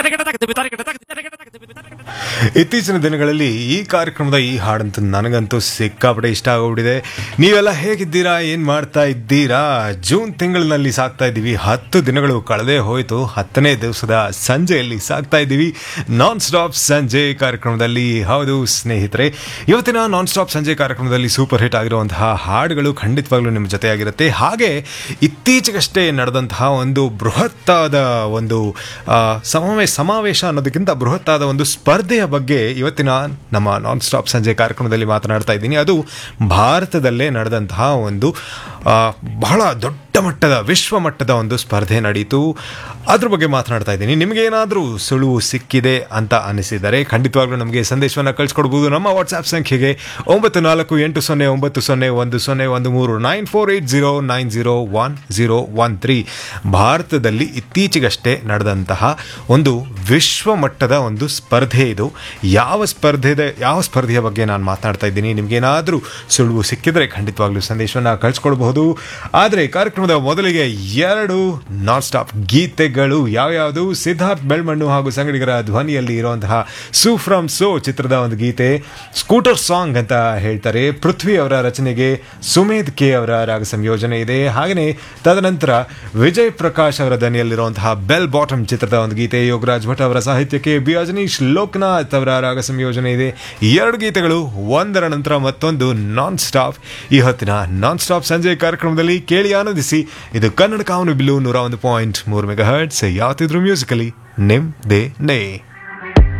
ಇತ್ತೀಚಿನ ದಿನಗಳಲ್ಲಿ ಈ ಕಾರ್ಯಕ್ರಮದ ಈ ಹಾಡಂತೂ ನನಗಂತೂ ಸಿಕ್ಕಾಪಟ್ಟೆ ಇಷ್ಟ ಆಗೋಗ್ಬಿಟ್ಟಿದೆ ನೀವೆಲ್ಲ ಹೇಗಿದ್ದೀರಾ ಏನು ಮಾಡ್ತಾ ಇದ್ದೀರಾ ಜೂನ್ ತಿಂಗಳಿನಲ್ಲಿ ಸಾಕ್ತಾ ಇದ್ದೀವಿ ಹತ್ತು ದಿನಗಳು ಕಳೆದೇ ಹೋಯಿತು ಹತ್ತನೇ ದಿವಸದ ಸಂಜೆಯಲ್ಲಿ ಸಾಕ್ತಾ ಇದ್ದೀವಿ ನಾನ್ ಸ್ಟಾಪ್ ಸಂಜೆ ಕಾರ್ಯಕ್ರಮದಲ್ಲಿ ಹೌದು ಸ್ನೇಹಿತರೆ ಇವತ್ತಿನ ನಾನ್ ಸ್ಟಾಪ್ ಸಂಜೆ ಕಾರ್ಯಕ್ರಮದಲ್ಲಿ ಸೂಪರ್ ಹಿಟ್ ಆಗಿರುವಂತಹ ಹಾಡುಗಳು ಖಂಡಿತವಾಗ್ಲೂ ನಿಮ್ಮ ಜೊತೆಯಾಗಿರುತ್ತೆ ಹಾಗೆ ಇತ್ತೀಚೆಗಷ್ಟೇ ನಡೆದಂತಹ ಒಂದು ಬೃಹತ್ತಾದ ಒಂದು ಆ, ಸಮಾವೇಶ ಸಮಾವೇಶ ಅನ್ನೋದಕ್ಕಿಂತ ಬೃಹತ್ತಾದ ಒಂದು ಸ್ಪರ್ಧೆಯ ಬಗ್ಗೆ ಇವತ್ತಿನ ನಮ್ಮ ನಾನ್ ಸ್ಟಾಪ್ ಸಂಜೆ ಕಾರ್ಯಕ್ರಮದಲ್ಲಿ ಮಾತನಾಡ್ತಾ ಇದ್ದೀನಿ ಅದು ಭಾರತದಲ್ಲೇ ನಡೆದಂತಹ ಒಂದು ಆ, ಬಹಳ ದೊಡ್ಡ ಮಟ್ಟದ ವಿಶ್ವ ಮಟ್ಟದ ಒಂದು ಸ್ಪರ್ಧೆ ನಡೀತು ಅದ್ರ ಬಗ್ಗೆ ಮಾತನಾಡ್ತಾ ಇದ್ದೀನಿ ನಿಮಗೇನಾದರೂ ಸುಳುವು ಸಿಕ್ಕಿದೆ ಅಂತ ಅನಿಸಿದರೆ ಖಂಡಿತವಾಗ್ಲೂ ನಮಗೆ ಸಂದೇಶವನ್ನು ಕಳಿಸ್ಕೊಡ್ಬೋದು ನಮ್ಮ ವಾಟ್ಸ್ಆ್ಯಪ್ ಸಂಖ್ಯೆಗೆ ಒಂಬತ್ತು ನಾಲ್ಕು ಎಂಟು ಸೊನ್ನೆ ಒಂಬತ್ತು ಸೊನ್ನೆ ಒಂದು ಸೊನ್ನೆ ಒಂದು ಮೂರು nine four eight zero nine zero one zero one three ಭಾರತದಲ್ಲಿ ಇತ್ತೀಚೆಗಷ್ಟೇ ನಡೆದಂತಹ ಒಂದು ವಿಶ್ವ ಮಟ್ಟದ ಒಂದು ಸ್ಪರ್ಧೆ ಇದು ಯಾವ ಸ್ಪರ್ಧೆದ ಯಾವ ಸ್ಪರ್ಧೆಯ ಬಗ್ಗೆ ನಾನು ಮಾತನಾಡ್ತಾ ಇದ್ದೀನಿ ನಿಮಗೇನಾದರೂ ಸುಳುವು ಸಿಕ್ಕಿದ್ರೆ ಖಂಡಿತವಾಗ್ಲೂ ಸಂದೇಶವನ್ನು ಕಳಿಸ್ಕೊಡ್ಬಹುದು ಆದರೆ ಕಾರ್ಯಕ್ರಮದ ಮೊದಲಿಗೆ ಎರಡು ನಾನ್ ಸ್ಟಾಪ್ ಗೀತೆಗಳು ಯಾವ್ಯಾವುದು ಸಿದ್ಧಾರ್ಥ್ ಬೆಳ್ಮಣ್ಣು ಹಾಗೂ ಸಂಗಡಿಗರ ಧ್ವನಿಯಲ್ಲಿ ಇರುವಂತಹ ಸೂಫ್ರಮ್ ಸೋ ಚಿತ್ರದ ಒಂದು ಗೀತೆ ಸ್ಕೂಟರ್ ಸಾಂಗ್ ಅಂತ ಹೇಳ್ತಾರೆ ಪೃಥ್ವಿ ಅವರ ರಚನೆಗೆ ಸುಮೇಧ್ ಕೆ ಅವರ ರಾಗ ಸಂಯೋಜನೆ ಇದೆ ಹಾಗೆಯೇ ತದನಂತರ ವಿಜಯ್ ಪ್ರಕಾಶ್ ಅವರ ದನಿಯಲ್ಲಿರುವಂತಹ ಬೆಲ್ ಬಾಟಮ್ ಚಿತ್ರದ ಒಂದು ಗೀತೆ ಯೋಗರಾಜ್ ಭಟ್ ಅವರ ಸಾಹಿತ್ಯಕ್ಕೆ ಬಿ ಅಜನೀಶ್ ಲೋಕನಾಥ್ ಅವರ ರಾಗ ಸಂಯೋಜನೆ ಇದೆ ಈ ಎರಡು ಗೀತೆಗಳು ಒಂದರ ನಂತರ ಮತ್ತೊಂದು ನಾನ್ ಸ್ಟಾಪ್ ಈ ಹೊತ್ತಿನ ನಾನ್ ಸ್ಟಾಪ್ ಸಂಜೆ ಕಾರ್ಯಕ್ರಮದಲ್ಲಿ ಕೇಳಿ ಆನಂದಿಸಿ ಇದು ಕನ್ನಡ ಕಾವನು ಬಿಲ್ಲು ನೂರ ಒಂದು ಪಾಯಿಂಟ್ ಮೂರು ಮೆಗಾ ಹರ್ಟ್ಸ್ ಯಾವತ್ತಿದ್ರು ಮ್ಯೂಸಿಕಲಿ ನಿಮ್ ದೇ ನೇ